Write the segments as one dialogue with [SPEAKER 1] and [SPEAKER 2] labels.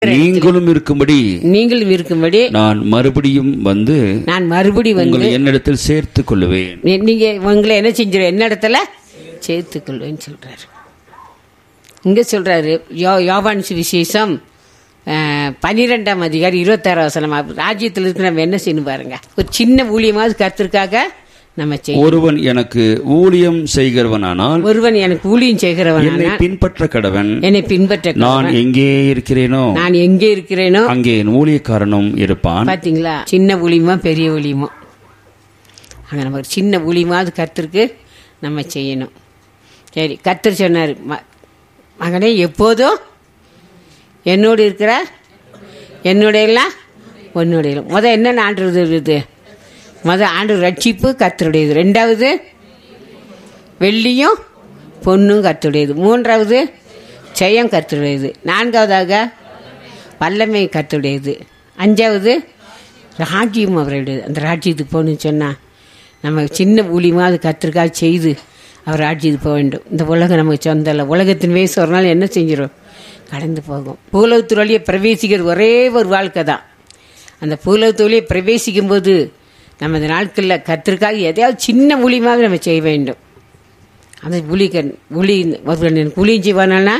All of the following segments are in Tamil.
[SPEAKER 1] நீங்களும் இருக்கும்படி
[SPEAKER 2] நீங்களும் இருக்கும்படி
[SPEAKER 1] நான் மறுபடியும் வந்து
[SPEAKER 2] நான் மறுபடி வந்து
[SPEAKER 1] உங்களை என்னிடத்தில் சேர்த்துக் கொள்ளுவேன்
[SPEAKER 2] நீ- நீங்க உங்களை என்ன செஞ்சிரு என்ன இடத்துல சேர்த்துக்கொள்வேன்னு சொல்றாரு இங்க சொல்றாரு யோ யோவான் விசேஷம் பன்னிரெண்டாம் அதிகாரி இருபத்தாறு வசனம் ராஜ்யத்தில் இருக்கு நம்ம என்ன செய்யணும் பாருங்க ஒரு சின்ன ஊழியமாவது கத்திற்காக நம்ம செய்ய
[SPEAKER 1] ஒருவன் எனக்கு ஊழியம் செய்கிறவனானால்
[SPEAKER 2] ஒருவன் எனக்கு ஊழியம் செய்கிறவன்
[SPEAKER 1] என்னை பின்பற்ற கடவன்
[SPEAKER 2] என்னை பின்பற்ற
[SPEAKER 1] நான் எங்கே இருக்கிறேனோ
[SPEAKER 2] நான் எங்கே இருக்கிறேனோ
[SPEAKER 1] அங்கே என் ஊழியக்காரனும் இருப்பான்
[SPEAKER 2] பாத்தீங்களா சின்ன ஊழியமா பெரிய ஊழியமோ அங்கே நம்ம ஒரு சின்ன ஊழியமாவது கத்திருக்கு நம்ம செய்யணும் சரி கத்தர் சொன்னார் ம மகனே எப்போதும் என்னோடு இருக்கிற என்னுடைய எல்லாம் உன்னுடைய முத என்னென்ன ஆண்டு இது முத ஆண்டு ரட்சிப்பு கத்தருடையது ரெண்டாவது வெள்ளியும் பொண்ணும் கத்துடையது மூன்றாவது ஜெயம் கத்துடையது நான்காவதாக வல்லமை கத்துடையது அஞ்சாவது ராஜ்யம் அவருடையது அந்த ராஜ்யத்துக்கு போகணும்னு சொன்னால் நம்ம சின்ன ஊழியமாவது கத்திரிக்காய் செய்து அவர் ராஜ்யத்துக்கு போக வேண்டும் இந்த உலகம் நமக்கு சொந்தம் இல்லை உலகத்தின் வயசு ஒரு நாள் என்ன செஞ்சிடும் கடந்து போகும் பூலகத்து வழியை பிரவேசிக்கிறது ஒரே ஒரு வாழ்க்கை தான் அந்த பூலகத்து வழியை பிரவேசிக்கும் போது நம்ம இந்த நாட்களில் கத்திரிக்காய் எதையாவது சின்ன ஊழியமாக நம்ம செய்ய வேண்டும் அந்த புலிகன் புலி ஒருவன் எனக்கு புலியும் செய்வானா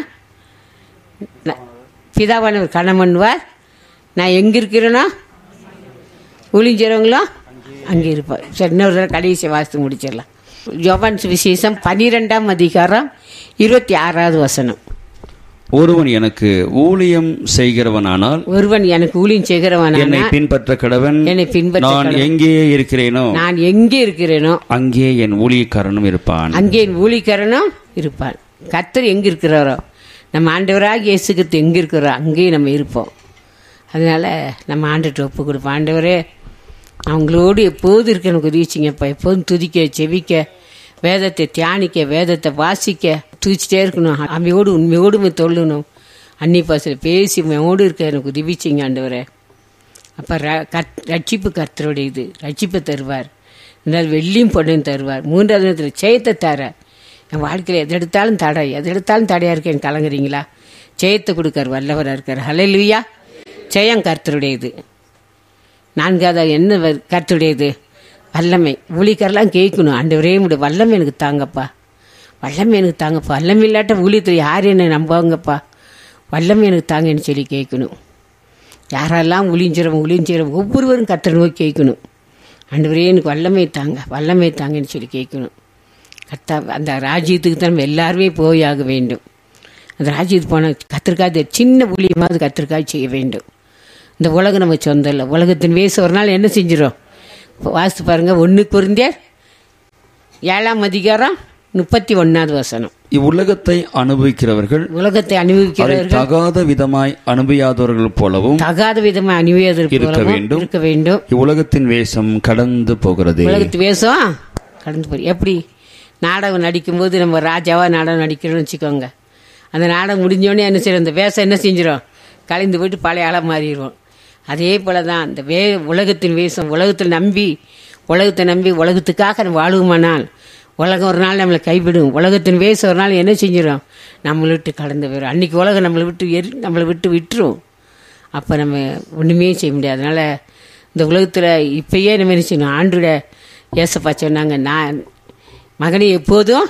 [SPEAKER 2] பிதாவானவர் கணம் பண்ணுவார் நான் எங்கே இருக்கிறேனோ ஊழிஞ்சவங்களோ அங்கே இருப்பார் சரி இன்னொரு தடவை கடைசி வாசித்து முடிச்சிடலாம் யோவான் விசேஷம் பன்னிரெண்டாம் அதிகாரம் இருபத்தி ஆறாவது வசனம்
[SPEAKER 1] ஒருவன் எனக்கு ஊழியம் செய்கிறவனானால்
[SPEAKER 2] ஒருவன் எனக்கு ஊழியம் செய்கிறவனான
[SPEAKER 1] என்னை பின்பற்ற கடவன்
[SPEAKER 2] என்னை பின்பற்ற
[SPEAKER 1] நான் எங்கே இருக்கிறேனோ
[SPEAKER 2] நான் எங்கே இருக்கிறேனோ
[SPEAKER 1] அங்கே என் ஊழியக்காரனும் இருப்பான்
[SPEAKER 2] அங்கே என் ஊழியக்காரனும் இருப்பான் கர்த்தர் எங்கே இருக்கிறாரோ நம்ம ஆண்டவராக இயேசுக்கு எங்கே இருக்கிறோம் அங்கேயும் நம்ம இருப்போம் அதனால நம்ம ஆண்டுட்டு ஒப்பு கொடுப்போம் ஆண்டவரே அவங்களோடு எப்போதும் இருக்க எனக்கு உதவிச்சிங்கப்பா எப்போதும் துதிக்க செவிக்க வேதத்தை தியானிக்க வேதத்தை வாசிக்க துதிச்சிட்டே இருக்கணும் அம்மையோடு உண்மையோடு தொல்லணும் அன்னி பாசல பேசி உண்மையோடு இருக்க எனக்கு உதவிச்சிங்க ஆண்டவரே அப்போ ரட்சிப்பு கர்த்தருடைய இது ரட்சிப்பை தருவார் ரெண்டாவது வெள்ளியும் பொண்ணையும் தருவார் மூன்றாவது நேரத்தில் ஜெயத்தை தர என் வாழ்க்கையில் எது எடுத்தாலும் தடை எது எடுத்தாலும் தடையாக இருக்கேன் கலங்குறீங்களா ஜெயத்தை கொடுக்கார் வல்லவராக இருக்கார் ஹalleluya ஜெயம் கர்த்தருடையது நான்காவது என்ன வ- கர்த்தருடையது வல்லமை ஊழிக்கரெல்லாம் கேட்கணும் ஆண்டவரே முடி வல்லமை எனக்கு தாங்கப்பா வல்லமை எனக்கு தாங்கப்பா வல்லமை இல்லாட்ட ஊழியத்தில் யார் என்னை நம்புவாங்கப்பா வல்லமை எனக்கு தாங்கன்னு சொல்லி கேட்கணும் யாரெல்லாம் ஒளிஞ்சிறவங்க ஒளிஞ்சிறவங்க ஒவ்வொருவரும் கத்தரை நோக்கி கேட்கணும் ஆண்டவரே எனக்கு வல்லமை தாங்க வல்லமை தாங்கன்னு சொல்லி கேட்கணும் கத்தா அந்த ராஜ்யத்துக்கு தான் நம்ம எல்லாருமே போய் ஆக வேண்டும் அந்த ராஜ்யத்துக்கு போன கத்திரிக்காய் சின்ன ஊழியமாவது கத்திரிக்காய் செய்ய வேண்டும் இந்த உலகம் நம்ம சொந்தம் இல்லை உலகத்தின் வயசு ஒரு நாள் என்ன செஞ்சிடும் வாசித்து பாருங்க ஒன்று பொருந்தியார் ஏழாம் அதிகாரம் முப்பத்தி ஒன்றாவது வசனம்
[SPEAKER 1] இவ்வுலகத்தை அனுபவிக்கிறவர்கள்
[SPEAKER 2] உலகத்தை
[SPEAKER 1] அதை
[SPEAKER 2] அனுபவிக்கிறவர்கள்
[SPEAKER 1] தகாத விதமாய் அனுபவியாதவர்கள் போலவும்
[SPEAKER 2] தகாத விதமாக அணிவியதற்கு
[SPEAKER 1] இருக்க
[SPEAKER 2] போலவும்
[SPEAKER 1] வேண்டும்.
[SPEAKER 2] இருக்க வேண்டும்
[SPEAKER 1] இவ்வுலகத்தின் வேஷம் கடந்து போகிறது
[SPEAKER 2] உலகத்து வேஷம் கடந்து போய் எப்படி நாடகம் நடிக்கும்போது நம்ம ராஜாவா நாடகம் நடிக்கிறோம்னு வச்சுக்கோங்க அந்த நாடகம் முடிஞ்சோடனே என்ன செய்யறோம் அந்த வேஷம் என்ன செஞ்சிடும் கலைந்து போயிட்டு பழைய ஆளாக மாறிடுவோம் அதே போல தான் இந்த வே உலகத்தின் வேஷம் உலகத்தில் நம்பி உலகத்தை நம்பி உலகத்துக்காக நம்ம வாழுவோமானால் உலகம் ஒரு நாள் நம்மளை கைவிடும் உலகத்தின் வேஷம் ஒரு நாள் என்ன செஞ்சிடும் நம்மளை விட்டு கடந்து போயிடும் அன்னைக்கு உலகம் நம்மளை விட்டு எரி நம்மளை விட்டு விட்டுரும் அப்போ நம்ம ஒன்றுமே செய்ய முடியாது அதனால் இந்த உலகத்தில் இப்பயே நம்ம என்ன செய்யணும் ஆண்டோட ஏசப்பா சொன்னாங்க நான் மகனே எப்போதும்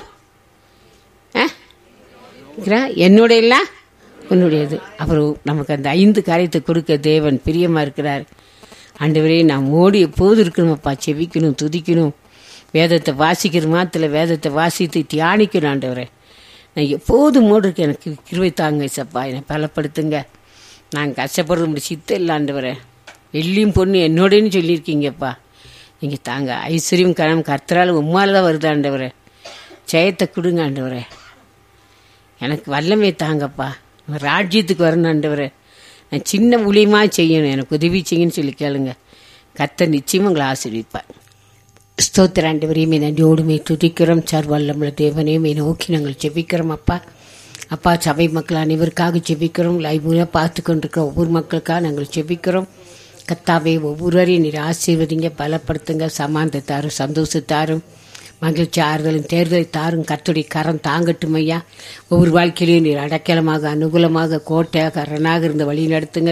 [SPEAKER 2] ஆ? இருக்கிறா? என்னுடைய இல்லை உன்னுடையது அப்புறம் நமக்கு அந்த ஐந்து காரியத்தை கொடுக்க தேவன் பிரியமாக இருக்கிறார் ஆண்டவரே நாம் ஓடி எப்போதும் இருக்கணுமப்பா செவிக்கணும் துதிக்கணும் வேதத்தை வாசிக்கிற மாத்திர வேதத்தை வாசித்து தியானிக்கணும் ஆண்டவரே நான் எப்போதும் மோடு இருக்கேன் எனக்கு கிருவை தாங்க சப்பா என்னை பலப்படுத்துங்க நான் கஷ்டப்படுறது முடிச்சு சித்த இல்லாண்டவரே வெள்ளியும் பொண்ணு என்னோடன்னு சொல்லியிருக்கீங்கப்பா நீங்கள் தாங்க ஐஸ்வர்யம் கணம் கர்த்தரால் உம்மால தான் வருது ஆண்டவரே ஜெயத்தை கொடுங்க ஆண்டவரே எனக்கு வல்லமை தாங்கப்பா நான் ராஜ்யத்துக்கு வரணும் ஆண்டவரே நான் சின்ன ஊழியமாக செய்யணும் எனக்கு உதவி செய்யுன்னு சொல்லி கேளுங்க கர்த்தர் நிச்சயமாக உங்களை ஆசீர்விப்பார் ஸ்தோத்திர ஆண்டவரையுமே நன்றியோடுமே துதிக்கிறோம் சார் வல்லமுள்ள தேவனையுமே நோக்கி நாங்கள் ஜெபிக்கிறோம் அப்பா அப்பா சபை மக்கள் அனைவருக்காக ஜெபிக்கிறோம் லைவ் மூலம் பார்த்து கொண்டிருக்கிற ஒவ்வொரு மக்களுக்காக நாங்கள் ஜெபிக்கிறோம் கத்தாவே ஒவ்வொருவரையும் நீர் ஆசீர்வதிங்க பலப்படுத்துங்க சமாந்தத்தாரும் சந்தோஷத்தாரும் மகிழ்ச்சி ஆறுதலும் தேர்தலை தாரும் கத்துடைய கரம் தாங்கட்டும் ஐயா ஒவ்வொரு வாழ்க்கையிலையும் நீர் அடைக்கலமாக அனுகூலமாக கோட்டையாக அரணாக இருந்த வழி நடத்துங்க